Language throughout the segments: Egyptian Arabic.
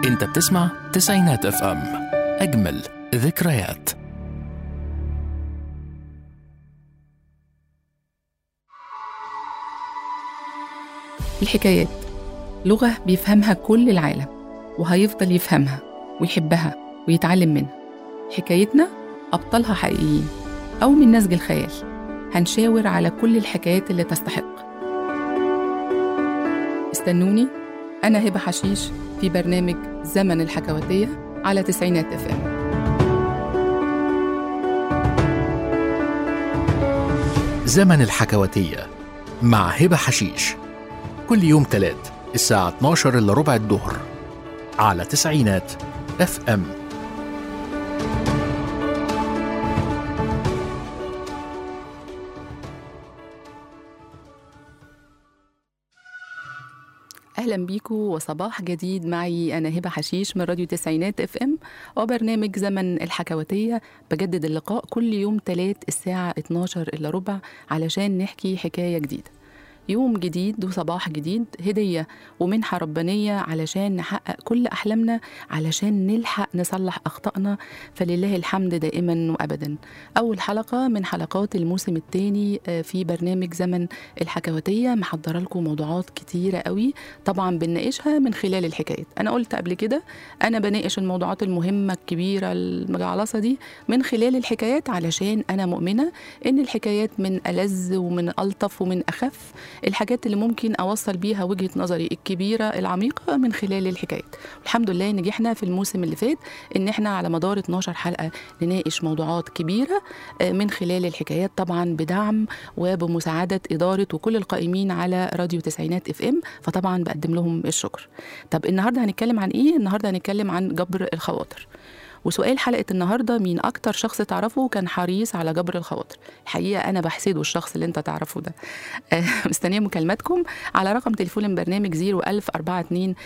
انت بتسمع تسعينات اف ام اجمل ذكريات الحكايات لغة بيفهمها كل العالم وهيفضل يفهمها ويحبها ويتعلم منها حكايتنا أبطالها حقيقيين أو من نسج الخيال هنشاور على كل الحكايات اللي تستحق استنوني أنا هبة حشيش في برنامج زمن الحكواتية على تسعينات اف ام زمن الحكواتية مع هبة حشيش كل يوم تلات الساعة 12 إلا ربع الظهر على تسعينات اف ام اهلا بيكم وصباح جديد معي انا هبه حشيش من راديو تسعينات اف ام وبرنامج زمن الحكواتيه بجدد اللقاء كل يوم تلات الساعه 12 الا ربع علشان نحكي حكايه جديده يوم جديد وصباح جديد هدية ومنحة ربانية علشان نحقق كل أحلامنا علشان نلحق نصلح أخطائنا فلله الحمد دائما وأبدا أول حلقة من حلقات الموسم الثاني في برنامج زمن الحكواتية محضرة لكم موضوعات كتيرة قوي طبعا بنناقشها من خلال الحكايات أنا قلت قبل كده أنا بناقش الموضوعات المهمة الكبيرة المجعلصة دي من خلال الحكايات علشان أنا مؤمنة إن الحكايات من ألذ ومن ألطف ومن أخف الحاجات اللي ممكن اوصل بيها وجهه نظري الكبيره العميقه من خلال الحكايات الحمد لله نجحنا في الموسم اللي فات ان احنا على مدار 12 حلقه نناقش موضوعات كبيره من خلال الحكايات طبعا بدعم وبمساعده اداره وكل القائمين على راديو تسعينات اف ام فطبعا بقدم لهم الشكر طب النهارده هنتكلم عن ايه النهارده هنتكلم عن جبر الخواطر وسؤال حلقة النهاردة مين أكتر شخص تعرفه كان حريص على جبر الخواطر الحقيقة أنا بحسده الشخص اللي أنت تعرفه ده مستنية مكالماتكم على رقم تليفون البرنامج 01000 42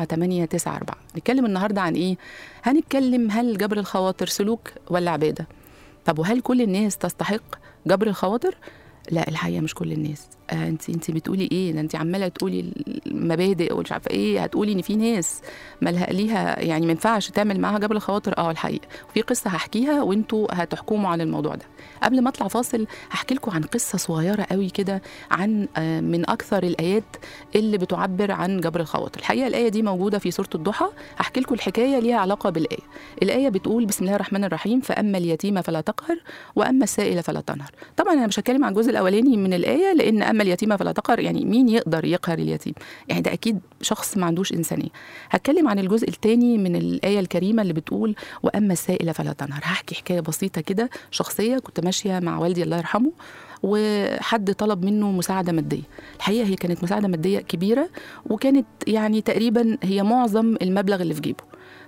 7894 نتكلم النهاردة عن إيه؟ هنتكلم هل جبر الخواطر سلوك ولا عبادة؟ طب وهل كل الناس تستحق جبر الخواطر؟ لا الحقيقه مش كل الناس آه انت انت بتقولي ايه ده انت عماله تقولي المبادئ ومش عارفه ايه هتقولي ان في ناس مالها ليها يعني ما ينفعش تعمل معاها جبل الخواطر اه الحقيقه وفي قصه هحكيها وانتوا هتحكموا على الموضوع ده قبل ما اطلع فاصل هحكي لكم عن قصه صغيره قوي كده عن آه من اكثر الايات اللي بتعبر عن جبر الخواطر الحقيقه الايه دي موجوده في سوره الضحى هحكي لكم الحكايه ليها علاقه بالايه الايه بتقول بسم الله الرحمن الرحيم فاما اليتيم فلا تقهر واما السائل فلا تنهر طبعا انا مش هتكلم عن الجزء الاولاني من الايه لان اما اليتيم فلا تقهر يعني مين يقدر يقهر اليتيم يعني ده اكيد شخص ما عندوش انسانيه هتكلم عن الجزء الثاني من الايه الكريمه اللي بتقول واما السائل فلا تنهر هحكي حكايه بسيطه كده شخصيه كنت ماشيه مع والدي الله يرحمه وحد طلب منه مساعدة مادية الحقيقة هي كانت مساعدة مادية كبيرة وكانت يعني تقريبا هي معظم المبلغ اللي في جيبه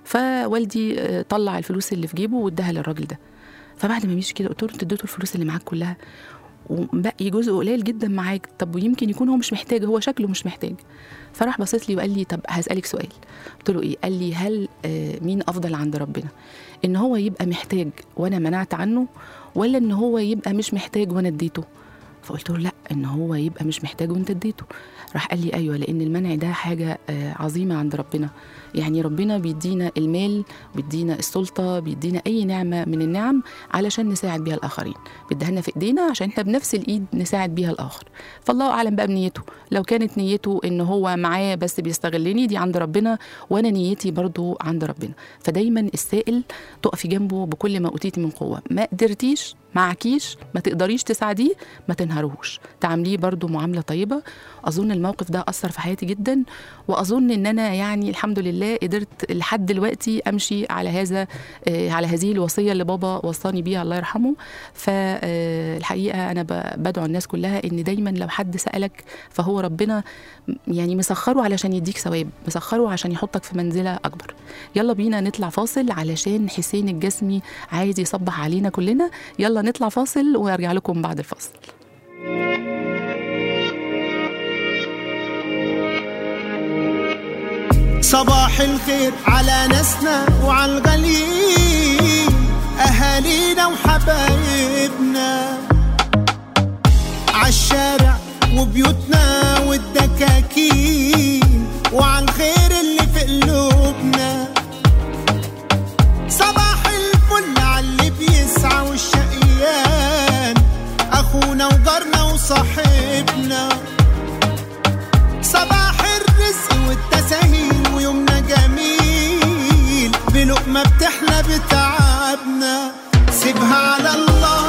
فوالدي طلع الفلوس اللي في جيبه واداها للراجل ده فبعد ما مشي كده قلت له انت اديته الفلوس اللي معاك كلها وبقي جزء قليل جدا معاك طب ويمكن يكون هو مش محتاج هو شكله مش محتاج فراح بصيت لي وقال لي طب هسألك سؤال قلت له ايه قال لي هل آه مين افضل عند ربنا ان هو يبقى محتاج وانا منعت عنه ولا ان هو يبقى مش محتاج وانا اديته فقلت له لا ان هو يبقى مش محتاج وانت اديته راح قال لي ايوه لان المنع ده حاجه آه عظيمه عند ربنا يعني ربنا بيدينا المال بيدينا السلطه بيدينا اي نعمه من النعم علشان نساعد بيها الاخرين بيديها لنا في ايدينا عشان احنا بنفس الايد نساعد بيها الاخر فالله اعلم بقى بنيته لو كانت نيته ان هو معاه بس بيستغلني دي عند ربنا وانا نيتي برضو عند ربنا فدايما السائل تقفي جنبه بكل ما اوتيتي من قوه ما قدرتيش معكيش ما تقدريش تساعديه ما تنهروش تعامليه برضو معامله طيبه اظن الموقف ده اثر في حياتي جدا واظن ان انا يعني الحمد لله قدرت لحد دلوقتي امشي على هذا على هذه الوصيه اللي بابا وصاني بيها الله يرحمه فالحقيقه انا بدعو الناس كلها ان دايما لو حد سالك فهو ربنا يعني مسخره علشان يديك ثواب مسخره عشان يحطك في منزله اكبر يلا بينا نطلع فاصل علشان حسين الجسمي عايز يصبح علينا كلنا يلا نطلع فاصل وارجع لكم بعد الفاصل صباح الخير على ناسنا وعلى الغاليين أهالينا وحبايبنا عالشارع وبيوتنا والدكاكين وعلى الخير اللي في قلوبنا سيبها على الله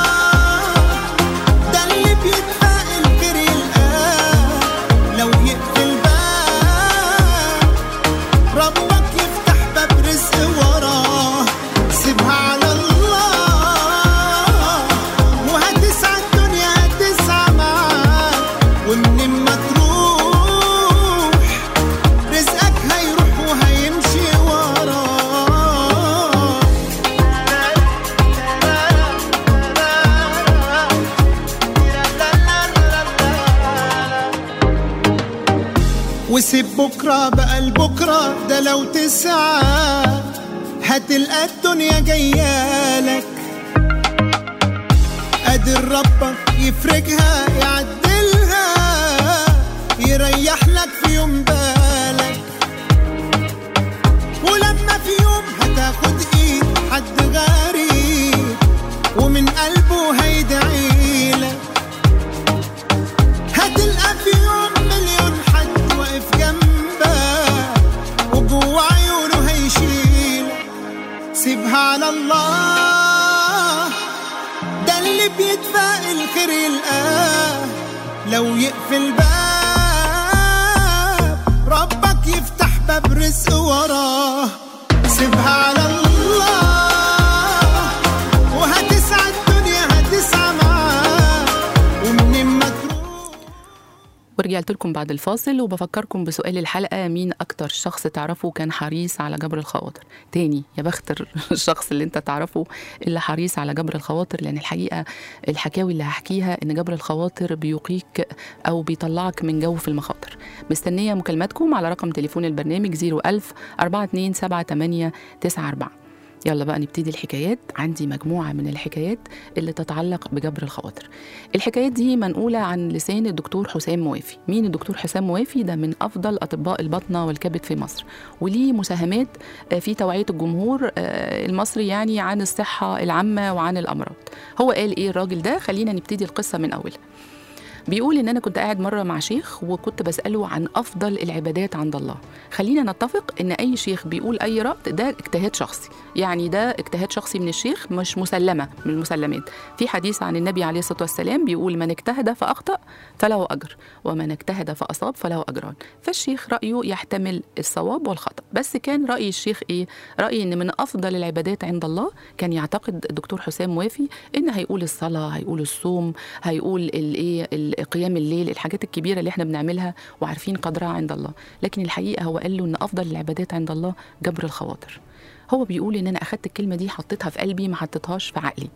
ده اللي بيتفائل غير يلقاه لو يقفل باب ربك يفتح باب رزق وراه سيبها على الله وهتسعى الدنيا هتسعى معاك ومن ما تروح رزقك هيروح وهيمشي وراه وسيب بكرة بقى لبكرة ده لو تسعى هتلقى الدنيا جايالك قادر ربك يفرجها يعدلها يريح لك في يوم بالك ولما في يوم هتاخد ايد حد غريب ومن قلبه هيدعيلك هتلقى في يوم مليون حد واقف جنبك وجوه عيونه هيشيلك سيبها على الله ده اللي بيتفائل خير يلقاه لو يقفل باب ربك يفتح باب رزق وراه سيبها على الله وهتسعى الدنيا هتسعى معاه ومن ما تروح ورجعت لكم بعد الفاصل وبفكركم بسؤال الحلقة مين أكتر شخص تعرفه كان حريص على جبر الخواطر تاني يا بخت الشخص اللي انت تعرفه اللي حريص على جبر الخواطر لأن الحقيقة الحكاوي اللي هحكيها إن جبر الخواطر بيقيك أو بيطلعك من جو في المخاطر مستنية مكالماتكم على رقم تليفون البرنامج 01000 427894 يلا بقى نبتدي الحكايات عندي مجموعة من الحكايات اللي تتعلق بجبر الخواطر الحكايات دي منقولة عن لسان الدكتور حسام موافي مين الدكتور حسام موافي ده من أفضل أطباء البطنة والكبد في مصر وليه مساهمات آه، في توعية الجمهور آه، المصري يعني عن الصحة العامة وعن الأمراض هو قال إيه الراجل ده خلينا نبتدي القصة من أولها بيقول ان انا كنت قاعد مره مع شيخ وكنت بساله عن افضل العبادات عند الله خلينا نتفق ان اي شيخ بيقول اي راي ده اجتهاد شخصي يعني ده اجتهاد شخصي من الشيخ مش مسلمه من المسلمات في حديث عن النبي عليه الصلاه والسلام بيقول من اجتهد فاخطا فله اجر ومن اجتهد فاصاب فله اجران فالشيخ رايه يحتمل الصواب والخطا بس كان راي الشيخ ايه راي ان من افضل العبادات عند الله كان يعتقد الدكتور حسام وافي ان هيقول الصلاه هيقول الصوم هيقول الايه قيام الليل الحاجات الكبيره اللي احنا بنعملها وعارفين قدرها عند الله لكن الحقيقه هو قال له ان افضل العبادات عند الله جبر الخواطر هو بيقول ان انا اخدت الكلمه دي حطيتها في قلبي ما حطيتهاش في عقلي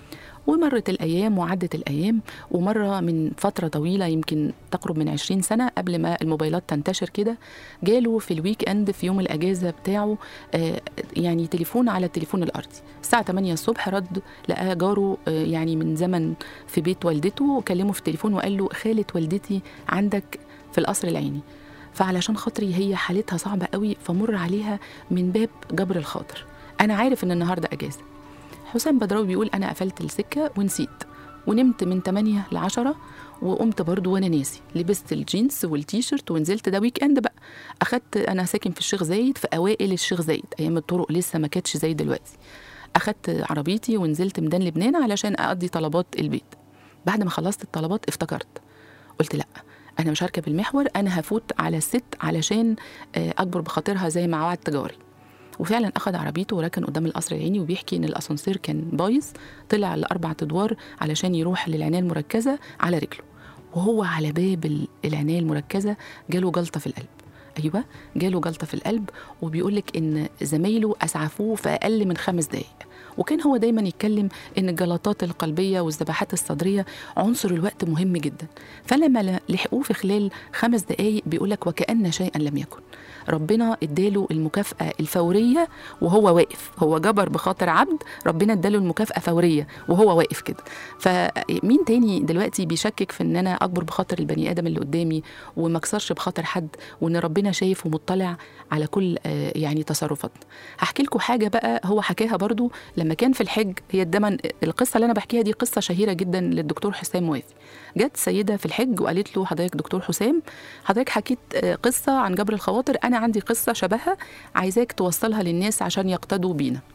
ومرت الأيام وعدت الأيام ومرة من فترة طويلة يمكن تقرب من 20 سنة قبل ما الموبايلات تنتشر كده جاله في الويك أند في يوم الأجازة بتاعه آه، يعني تليفون على التليفون الأرضي الساعة 8 الصبح رد لقى جاره آه، يعني من زمن في بيت والدته وكلمه في التليفون وقال له خالة والدتي عندك في القصر العيني فعلشان خاطري هي حالتها صعبة قوي فمر عليها من باب جبر الخاطر أنا عارف إن النهاردة أجازة حسام بدراوي بيقول انا قفلت السكه ونسيت ونمت من 8 ل 10 وقمت برضو وانا ناسي لبست الجينز والتيشيرت ونزلت ده ويك اند بقى اخدت انا ساكن في الشيخ زايد في اوائل الشيخ زايد ايام الطرق لسه ما كانتش زي دلوقتي اخدت عربيتي ونزلت ميدان لبنان علشان اقضي طلبات البيت بعد ما خلصت الطلبات افتكرت قلت لا انا مش هركب المحور انا هفوت على الست علشان آه، اكبر بخاطرها زي ما وعدت جاري وفعلا اخذ عربيته وركن قدام القصر العيني وبيحكي ان الاسانسير كان بايظ طلع لاربع ادوار علشان يروح للعنايه المركزه على رجله وهو على باب ال- العنايه المركزه جاله جلطه في القلب ايوه جاله جلطه في القلب وبيقول لك ان زمايله اسعفوه في اقل من خمس دقائق وكان هو دايما يتكلم ان الجلطات القلبيه والذبحات الصدريه عنصر الوقت مهم جدا فلما ل- لحقوه في خلال خمس دقائق بيقول لك وكأن شيئا لم يكن ربنا اداله المكافأة الفورية وهو واقف هو جبر بخاطر عبد ربنا اداله المكافأة فورية وهو واقف كده فمين تاني دلوقتي بيشكك في ان انا اكبر بخاطر البني ادم اللي قدامي وما اكسرش بخاطر حد وان ربنا شايف ومطلع على كل آه، يعني تصرفاتنا هحكي لكم حاجة بقى هو حكاها برضو لما كان في الحج هي الدمن القصة اللي انا بحكيها دي قصة شهيرة جدا للدكتور حسام موافي جت سيدة في الحج وقالت له حضرتك دكتور حسام حضرتك حكيت آه، قصة عن جبر الخواطر أنا عندي قصة شبهها عايزاك توصلها للناس عشان يقتدوا بينا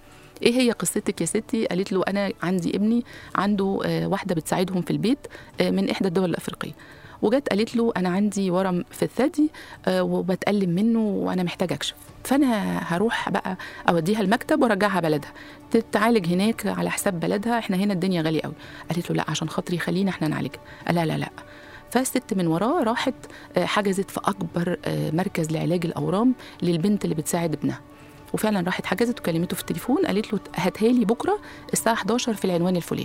ايه هي قصتك يا ستي قالت له انا عندي ابني عنده آه، واحده بتساعدهم في البيت آه، من احدى الدول الافريقيه وجت قالت له انا عندي ورم في الثدي آه، وبتألم منه وانا محتاجه اكشف فانا هروح بقى اوديها المكتب وارجعها بلدها تتعالج هناك على حساب بلدها احنا هنا الدنيا غاليه قوي قالت له لا عشان خاطري خلينا احنا نعالجها قال لا لا لا فالست من وراه راحت آه، حجزت في اكبر آه، مركز لعلاج الاورام للبنت اللي بتساعد ابنها وفعلا راحت حجزت وكلمته في التليفون قالت له هاتها لي بكره الساعه 11 في العنوان الفلاني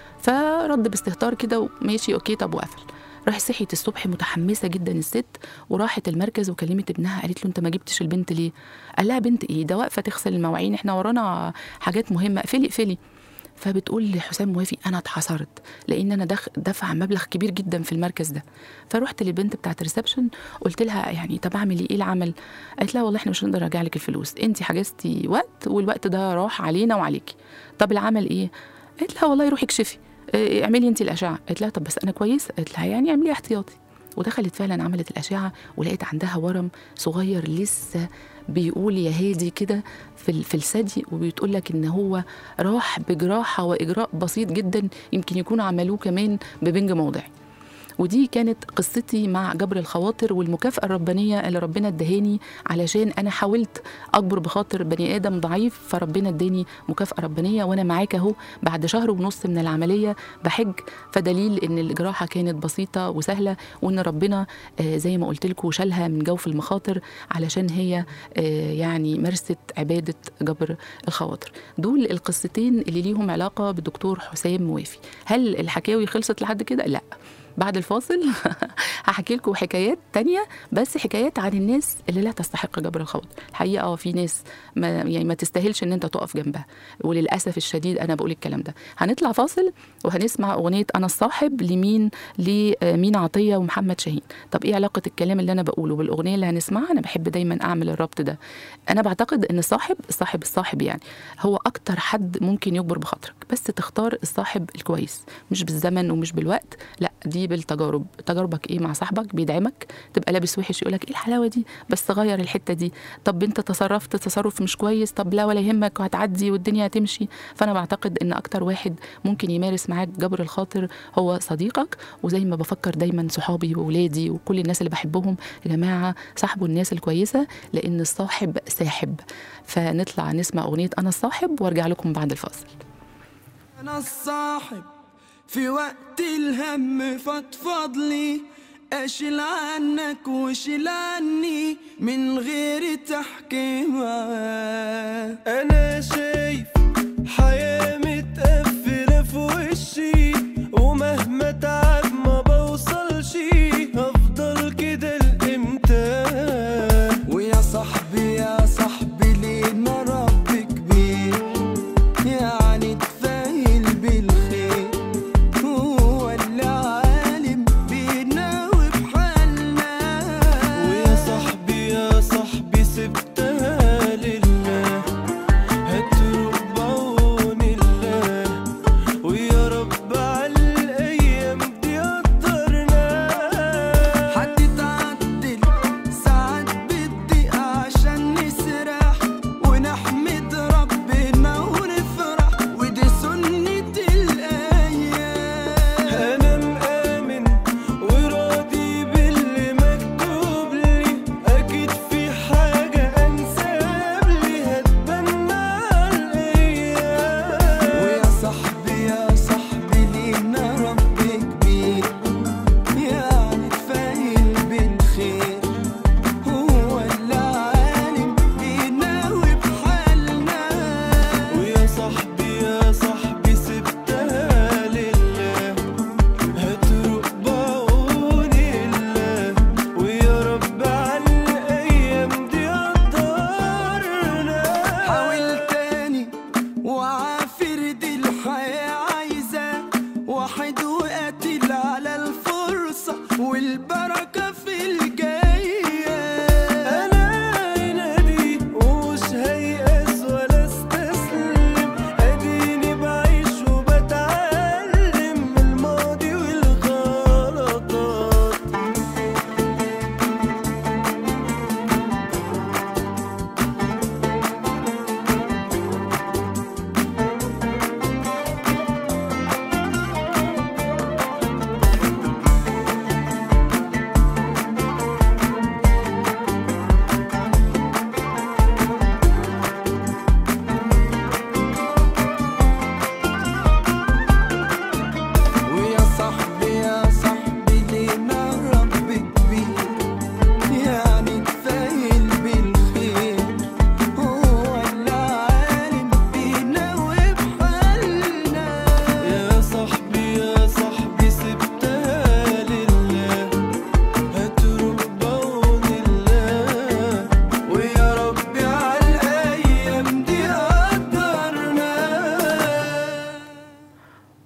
فرد باستهتار كده وماشي اوكي طب وقفل راح صحيت الصبح متحمسه جدا الست وراحت المركز وكلمت ابنها قالت له انت ما جبتش البنت ليه؟ قال لها بنت ايه ده واقفه تغسل المواعين احنا ورانا حاجات مهمه اقفلي اقفلي فبتقول لحسام موافي انا اتحصرت لان انا دخ دفع مبلغ كبير جدا في المركز ده فرحت للبنت بتاعت الريسبشن قلت لها يعني طب اعمل ايه ايه العمل قالت لها والله احنا مش هنقدر نرجع لك الفلوس انت حجزتي وقت والوقت ده راح علينا وعليكي طب العمل ايه قالت لها والله روحي اكشفي اه، اعملي انت الاشعه قالت لها طب بس انا كويسه قالت لها يعني اعملي احتياطي ودخلت فعلا عملت الاشعه ولقيت عندها ورم صغير لسه بيقول يا هادي كده في ال- في الثدي وبتقول لك ان هو راح بجراحه واجراء بسيط جدا يمكن يكونوا عملوه كمان ببنج موضعي ودي كانت قصتي مع جبر الخواطر والمكافأة الربانية اللي ربنا ادهاني علشان أنا حاولت أجبر بخاطر بني آدم ضعيف فربنا اداني مكافأة ربانية وأنا معاك أهو بعد شهر ونص من العملية بحج فدليل إن الجراحة كانت بسيطة وسهلة وإن ربنا آه، زي ما قلت لكم شالها من جوف المخاطر علشان هي آه، يعني مارست عبادة جبر الخواطر دول القصتين اللي ليهم علاقة بالدكتور حسام موافي هل الحكاوي خلصت لحد كده؟ لا بعد الفاصل هحكي لكم حكايات تانية بس حكايات عن الناس اللي لا تستحق جبر الخواطر الحقيقة اه في ناس ما يعني ما تستاهلش ان انت تقف جنبها وللأسف الشديد انا بقول الكلام ده هنطلع فاصل وهنسمع اغنية انا الصاحب لمين لمين عطية ومحمد شاهين طب ايه علاقة الكلام اللي انا بقوله بالاغنية اللي هنسمعها انا بحب دايما اعمل الربط ده انا بعتقد ان الصاحب الصاحب الصاحب يعني هو اكتر حد ممكن يجبر بخاطرك بس تختار الصاحب الكويس مش بالزمن ومش بالوقت لا دي بالتجارب تجاربك ايه مع صاحبك بيدعمك تبقى لابس وحش يقولك ايه الحلاوه دي بس غير الحته دي طب انت تصرفت تصرف مش كويس طب لا ولا يهمك وهتعدي والدنيا هتمشي فانا بعتقد ان اكتر واحد ممكن يمارس معاك جبر الخاطر هو صديقك وزي ما بفكر دايما صحابي واولادي وكل الناس اللي بحبهم يا جماعه صاحبوا الناس الكويسه لان الصاحب ساحب فنطلع نسمع اغنيه انا الصاحب وارجع لكم بعد الفاصل انا الصاحب في وقت الهم فضفض لي اشيل عنك وشيل عني من غير تحكيمة انا شايف حياة متقفلة في وشي ومهما تعب ما بوصلش هفضل كده لامتى ويا صاحبي يا صاحبي لينا رب كبير يعني تفايل بالخير هو اللي عالم بينا وبحالنا ويا صاحبي يا صاحبي سبتها لله هتروح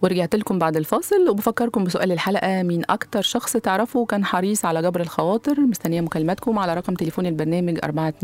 ورجعت لكم بعد الفاصل وبفكركم بسؤال الحلقة مين أكتر شخص تعرفه كان حريص على جبر الخواطر مستنية مكالماتكم على رقم تليفون البرنامج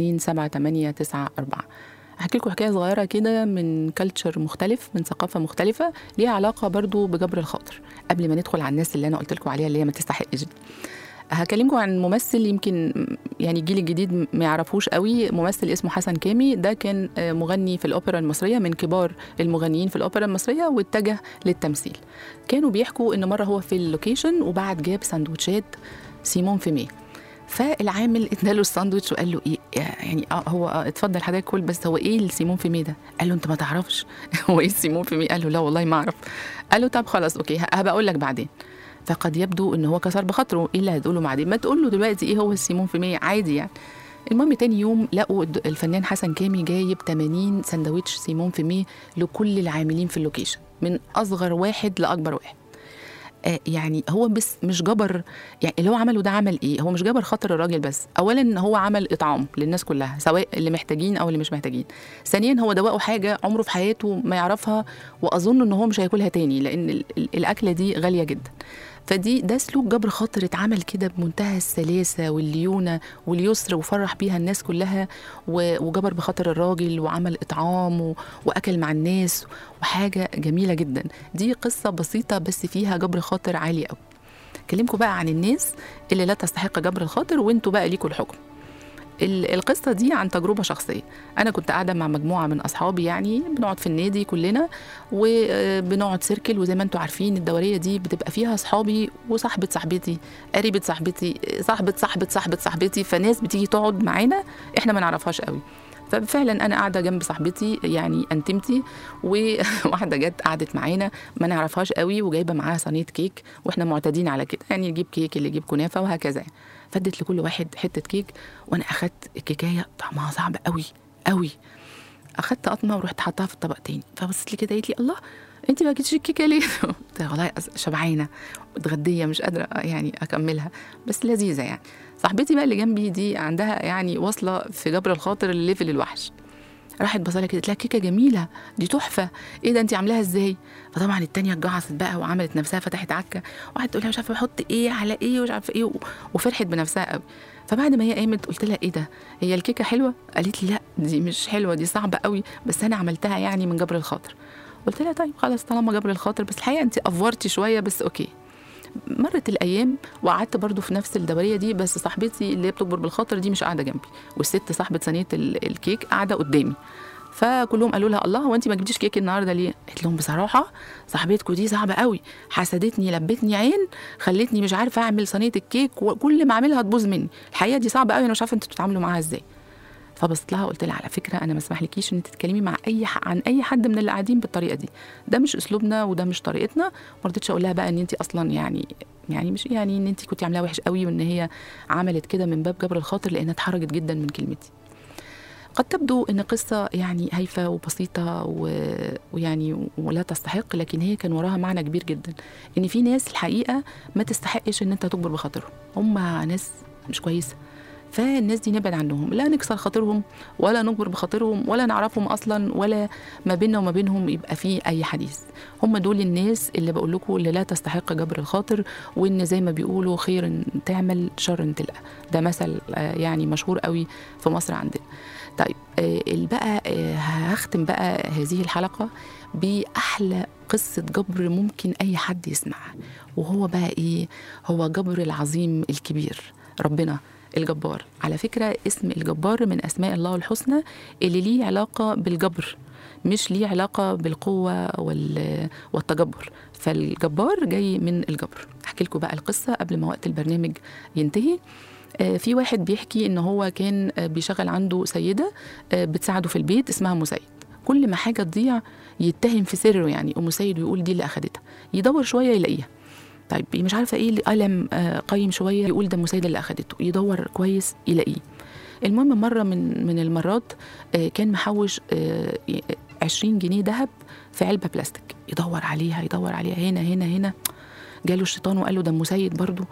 4278894 هحكي لكم حكاية صغيرة كده من كلتشر مختلف من ثقافة مختلفة ليها علاقة برضو بجبر الخاطر قبل ما ندخل على الناس اللي أنا قلت لكم عليها اللي هي ما تستحقش دي هكلمكم عن ممثل يمكن يعني الجيل الجديد ما يعرفوش قوي ممثل اسمه حسن كامي ده كان آه، مغني في الأوبرا المصرية من كبار المغنيين في الأوبرا المصرية واتجه للتمثيل كانوا بيحكوا إن مرة هو في اللوكيشن وبعد جاب سندوتشات سيمون فيمي فالعامل اداله الساندوتش وقال له ايه يعني اه هو آه اتفضل حضرتك كل بس هو ايه السيمون فيمي ده؟ قال له انت ما تعرفش هو ايه السيمون فيمي؟ قال له لا والله ما اعرف قال له طب خلاص اوكي ه- هبقى اقول لك بعدين فقد يبدو ان هو كسر بخاطره ايه اللي هتقوله بعدين ما تقول له دلوقتي ايه هو السيمون فيمي عادي يعني المهم تاني يوم لقوا الد- الفنان حسن كامي جايب 80 سندوتش سيمون فيمي لكل العاملين في اللوكيشن من اصغر واحد لاكبر واحد آه، يعني هو بس مش جبر يعني اللي هو عمله ده عمل ايه هو مش جبر خاطر الراجل بس اولا هو عمل اطعام للناس كلها سواء اللي محتاجين او اللي مش محتاجين ثانيا هو دوقه حاجه عمره في حياته ما يعرفها واظن ان هو مش هياكلها تاني لان ال- ال- الاكله دي غاليه جدا فدي ده سلوك جبر خاطر اتعمل كده بمنتهى السلاسه والليونه واليسر وفرح بيها الناس كلها و- وجبر بخاطر الراجل وعمل اطعام و- واكل مع الناس وحاجه جميله جدا دي قصه بسيطه بس فيها جبر خاطر عالي قوي اكلمكم بقى عن الناس اللي لا تستحق جبر الخاطر وانتوا بقى ليكوا الحكم ال- القصة دي عن تجربة شخصية أنا كنت قاعدة مع مجموعة من أصحابي يعني بنقعد في النادي كلنا وبنقعد سيركل وزي ما انتوا عارفين الدورية دي بتبقى فيها أصحابي وصاحبة صاحبتي قريبة صاحبتي صاحبة صاحبة صاحبة صاحبتي فناس بتيجي تقعد معانا احنا ما نعرفهاش قوي ففعلا انا قاعده جنب صاحبتي يعني انتمتي وواحده جت قعدت معانا ما نعرفهاش قوي وجايبه معاها صينيه كيك واحنا معتادين على كده يعني يجيب كيك اللي يجيب كنافه وهكذا فدت لكل واحد حته كيك وانا اخدت الكيكايه طعمها صعب قوي قوي اخدت قطمه ورحت حطها في الطبق تاني فبصت لي كده قالت لي الله انت ما جيتيش الكيكه ليه؟ قلت لها والله أص- شبعانه متغديه مش قادره يعني اكملها بس لذيذه يعني صاحبتي بقى اللي جنبي دي عندها يعني واصله في جبر الخاطر الليفل الوحش راحت بصلها كده قالت لها كيكه جميله دي تحفه ايه ده انت عاملاها ازاي فطبعا التانية اتجعصت بقى وعملت نفسها فتحت عكه وقعدت تقول لها مش عارفه بحط ايه على ايه ومش عارفه ايه و- وفرحت بنفسها قوي فبعد ما هي قامت قلت لها ايه ده هي الكيكه حلوه قالت لي لا دي مش حلوه دي صعبه قوي بس انا عملتها يعني من جبر الخاطر قلت لها طيب خلاص طالما جبر الخاطر بس الحقيقه انت افورتي شويه بس اوكي مرت الايام وقعدت برضو في نفس الدوريه دي بس صاحبتي اللي هي بتكبر بالخاطر دي مش قاعده جنبي والست صاحبه صينيه ال- الكيك قاعده قدامي فكلهم قالوا لها الله هو انت ما جبتيش كيك النهارده ليه؟ قالت لهم بصراحه صاحبتكم دي صعبه قوي حسدتني لبتني عين خلتني مش عارفه اعمل صينيه الكيك وكل ما اعملها تبوظ مني الحقيقه دي صعبه قوي انا مش عارفه انتوا بتتعاملوا معاها ازاي فبصت لها قلت لها على فكره انا ما اسمحلكيش ان انت تتكلمي مع اي ح... عن اي حد من اللي قاعدين بالطريقه دي ده مش اسلوبنا وده مش طريقتنا ما رضيتش اقول لها بقى ان انت اصلا يعني يعني مش يعني ان انت كنت عاملاها وحش قوي وان هي عملت كده من باب جبر الخاطر لانها اتحرجت جدا من كلمتي قد تبدو ان قصه يعني هايفه وبسيطه و... ويعني ولا تستحق لكن هي كان وراها معنى كبير جدا ان في ناس الحقيقه ما تستحقش ان انت تجبر بخاطرهم هم ناس مش كويسه فالناس دي نبعد عنهم لا نكسر خاطرهم ولا نجبر بخاطرهم ولا نعرفهم اصلا ولا ما بيننا وما بينهم يبقى في اي حديث هم دول الناس اللي بقول لكم اللي لا تستحق جبر الخاطر وان زي ما بيقولوا خير تعمل شر تلقى ده مثل آه، يعني مشهور قوي في مصر عندنا طيب آه، ال- بقى آه، هختم بقى هذه الحلقه باحلى قصه جبر ممكن اي حد يسمعها وهو بقى ايه هو جبر العظيم الكبير ربنا الجبار على فكرة اسم الجبار من أسماء الله الحسنى اللي ليه علاقة بالجبر مش ليه علاقة بالقوة وال- والتجبر فالجبار جاي من الجبر أحكي لكم بقى القصة قبل ما وقت البرنامج ينتهي آه، في واحد بيحكي ان هو كان آه، بيشغل عنده سيده آه، بتساعده في البيت اسمها مسيد كل ما حاجه تضيع يتهم في سره يعني ام مسيد ويقول دي اللي اخدتها يدور شويه يلاقيها طيب مش عارفه ايه اللي قلم آه، قيم شويه يقول ده مسيد اللي اخدته يدور كويس يلاقيه المهم مره من من المرات آه، كان محوش آه، 20 جنيه ذهب في علبه بلاستيك يدور عليها يدور عليها هنا هنا هنا جاله الشيطان وقال له ده ام سيد برضه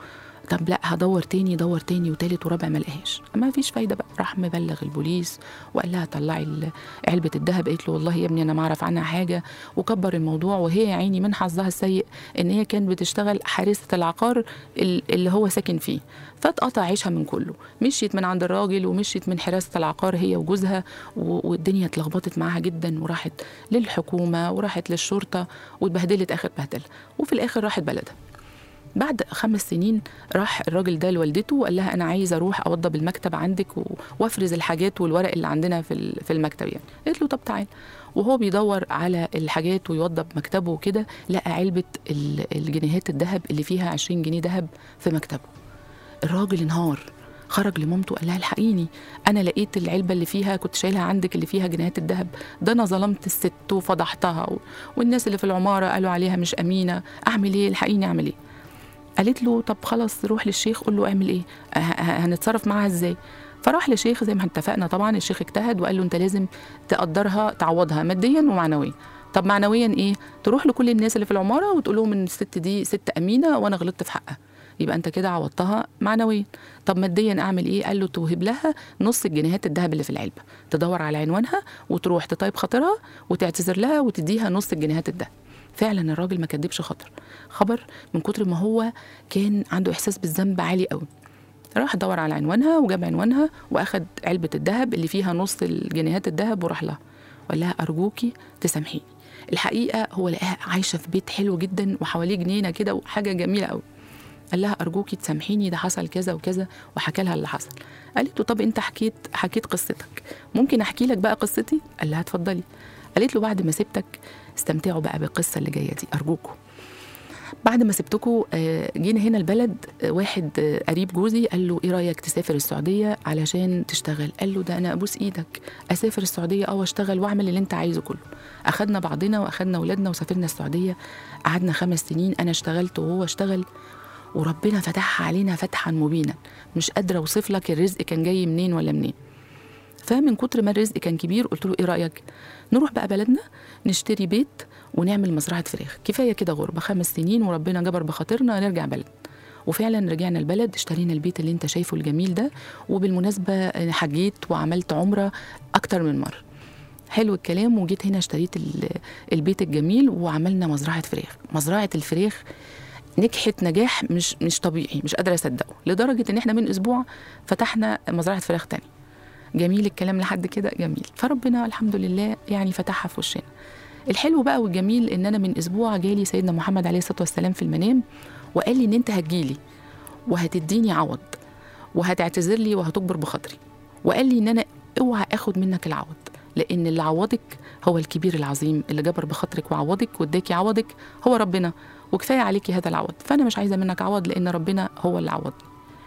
طب لا هدور تاني دور تاني وتالت ورابع ما لقاهاش ما فيش فايده بقى راح مبلغ البوليس وقال لها طلعي ال- علبه الذهب قالت له والله يا ابني انا ما اعرف عنها حاجه وكبر الموضوع وهي يا عيني من حظها السيء ان هي كانت بتشتغل حارسه العقار ال- اللي هو ساكن فيه فاتقطع عيشها من كله مشيت من عند الراجل ومشيت من حراسه العقار هي وجوزها و- والدنيا اتلخبطت معاها جدا وراحت للحكومه وراحت للشرطه واتبهدلت اخر بهدله وفي الاخر راحت بلدها بعد خمس سنين راح الراجل ده لوالدته وقال لها انا عايز اروح اوضب المكتب عندك و- وافرز الحاجات والورق اللي عندنا في ال- في المكتب يعني قالت له طب تعال وهو بيدور على الحاجات ويوضب مكتبه وكده لقى علبه ال- الجنيهات الذهب اللي فيها 20 جنيه ذهب في مكتبه الراجل انهار خرج لمامته قال لها الحقيني انا لقيت العلبه اللي فيها كنت شايلها عندك اللي فيها جنيهات الذهب ده انا ظلمت الست وفضحتها و... والناس اللي في العماره قالوا عليها مش امينه اعمل ايه الحقيني اعمل ايه قالت له طب خلاص روح للشيخ قول له اعمل ايه ه- ه- هنتصرف معاها ازاي فراح لشيخ زي ما اتفقنا طبعا الشيخ اجتهد وقال له انت لازم تقدرها تعوضها ماديا ومعنويا طب معنويا ايه تروح لكل الناس اللي في العماره وتقول لهم ان الست دي ست امينه وانا غلطت في حقها يبقى انت كده عوضتها معنويا طب ماديا اعمل ايه قال له توهب لها نص الجنيهات الذهب اللي في العلبه تدور على عنوانها وتروح تطيب خاطرها وتعتذر لها وتديها نص الجنيهات الذهب فعلا الراجل ما كدبش خطر خبر من كتر ما هو كان عنده احساس بالذنب عالي قوي راح دور على عنوانها وجاب عنوانها واخد علبه الذهب اللي فيها نص الجنيهات الذهب وراح لها وقال لها ارجوكي تسامحيني الحقيقه هو لقاها عايشه في بيت حلو جدا وحواليه جنينه كده وحاجه جميله قوي قال لها ارجوكي تسامحيني ده حصل كذا وكذا وحكى لها اللي حصل قالت له طب انت حكيت حكيت قصتك ممكن احكي لك بقى قصتي قال لها اتفضلي قالت له بعد ما سبتك استمتعوا بقى بالقصه اللي جايه دي ارجوكم بعد ما سبتكم آه، جينا هنا البلد آه، واحد آه، قريب جوزي قال له ايه رايك تسافر السعوديه علشان تشتغل قال له ده انا ابوس ايدك اسافر السعوديه اه واشتغل واعمل اللي انت عايزه كله اخدنا بعضنا واخدنا اولادنا وسافرنا السعوديه قعدنا خمس سنين انا اشتغلت وهو اشتغل وربنا فتحها علينا فتحا مبينا مش قادره اوصف لك الرزق كان جاي منين ولا منين فمن كتر ما الرزق كان كبير قلت له ايه رايك نروح بقى بلدنا نشتري بيت ونعمل مزرعه فراخ كفايه كده غربه خمس سنين وربنا جبر بخاطرنا نرجع بلد وفعلا رجعنا البلد اشترينا البيت اللي انت شايفه الجميل ده وبالمناسبه حجيت وعملت عمره اكتر من مره حلو الكلام وجيت هنا اشتريت ال- البيت الجميل وعملنا مزرعه فراخ مزرعه الفراخ نجحت نجاح مش مش طبيعي مش قادره اصدقه لدرجه ان احنا من اسبوع فتحنا مزرعه فراخ تاني جميل الكلام لحد كده جميل فربنا الحمد لله يعني فتحها في وشنا الحلو بقى والجميل ان انا من اسبوع جالي سيدنا محمد عليه الصلاه والسلام في المنام وقال لي ان انت هتجيلي وهتديني عوض وهتعتذر لي وهتكبر بخاطري وقال لي ان انا اوعى اخد منك العوض لان اللي عوضك هو الكبير العظيم اللي جبر بخاطرك وعوضك واداكي عوضك هو ربنا وكفايه عليكي هذا العوض فانا مش عايزه منك عوض لان ربنا هو اللي عوضني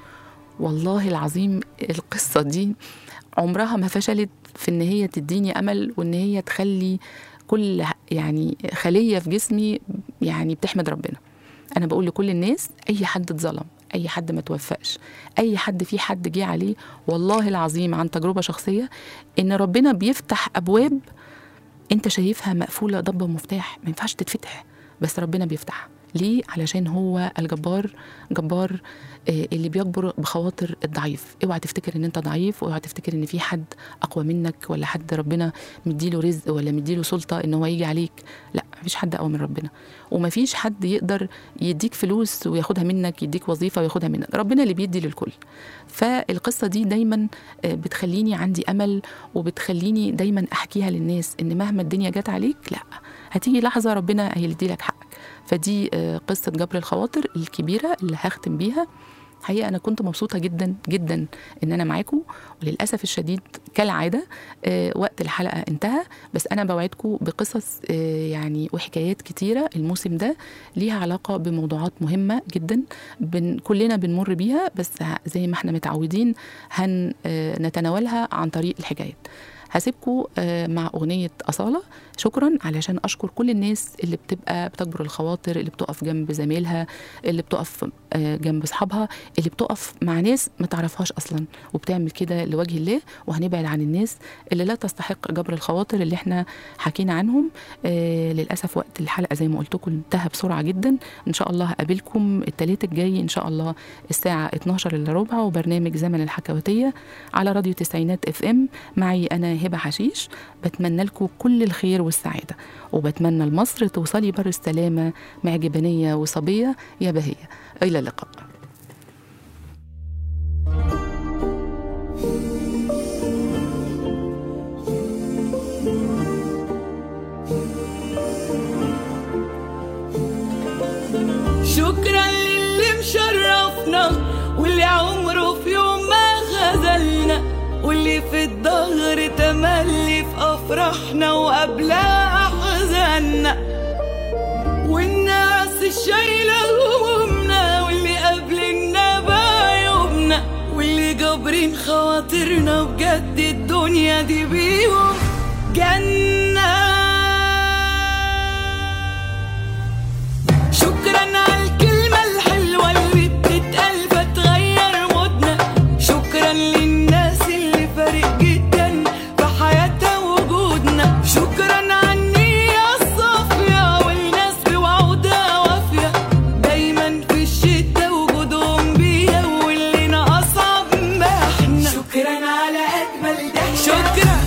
والله العظيم القصه دي عمرها ما فشلت في ان هي تديني امل وان هي تخلي كل يعني خليه في جسمي يعني بتحمد ربنا انا بقول لكل الناس اي حد اتظلم اي حد ما توفقش اي حد في حد جه عليه والله العظيم عن تجربه شخصيه ان ربنا بيفتح ابواب انت شايفها مقفوله ضبه مفتاح ما ينفعش تتفتح بس ربنا بيفتحها ليه علشان هو الجبار جبار آه، اللي بيجبر بخواطر الضعيف اوعى تفتكر ان انت ضعيف واوعى تفتكر ان في حد اقوى منك ولا حد ربنا مديله رزق ولا مديله سلطه ان هو يجي عليك لا مفيش حد اقوى من ربنا ومفيش حد يقدر يديك فلوس وياخدها منك يديك وظيفه وياخدها منك ربنا اللي بيدي للكل فالقصه دي دايما آه، بتخليني عندي امل وبتخليني دايما احكيها للناس ان مهما الدنيا جت عليك لا هتيجي لحظه ربنا هيدي لك حقك فدي آه، قصه جبر الخواطر الكبيره اللي هختم بيها حقيقة أنا كنت مبسوطة جدا جدا إن أنا معاكم وللأسف الشديد كالعادة آه، وقت الحلقة انتهى بس أنا بوعدكم بقصص آه، يعني وحكايات كتيرة الموسم ده ليها علاقة بموضوعات مهمة جدا بن كلنا بنمر بيها بس ه- زي ما احنا متعودين هنتناولها عن طريق الحكايات هسيبكم آه، مع اغنيه اصاله شكرا علشان اشكر كل الناس اللي بتبقى بتجبر الخواطر اللي بتقف جنب زميلها اللي بتقف آه، جنب اصحابها اللي بتقف مع ناس ما تعرفهاش اصلا وبتعمل كده لوجه الله وهنبعد عن الناس اللي لا تستحق جبر الخواطر اللي احنا حكينا عنهم آه للاسف وقت الحلقه زي ما قلت لكم انتهى بسرعه جدا ان شاء الله هقابلكم الثلاث الجاي ان شاء الله الساعه 12 الا ربع وبرنامج زمن الحكواتيه على راديو تسعينات اف ام معي انا هبه حشيش بتمنى لكم كل الخير والسعاده وبتمنى لمصر توصلي بر السلامه مع جبنيه وصبيه يا بهيه الى اللقاء شكرا للي مشرفنا واللي عمره في يوم ما خذلنا واللي في الظهر تملي في افراحنا وقبلها احزاننا والناس الشايله همومنا واللي قابلنا بعيوبنا واللي جابرين خواطرنا بجد الدنيا دي بيهم جنه شكرا على الكلمة الحلوة اللي بتتقال فتغير مودنا شكرا للناس اللي فارق جدا في حياتها وجودنا شكرا على النية الصافية والناس بوعودها وافية دايما في الشتا وجودهم بيها واللي أصعب ما احنا شكرا على أجمل ضحكة شكرا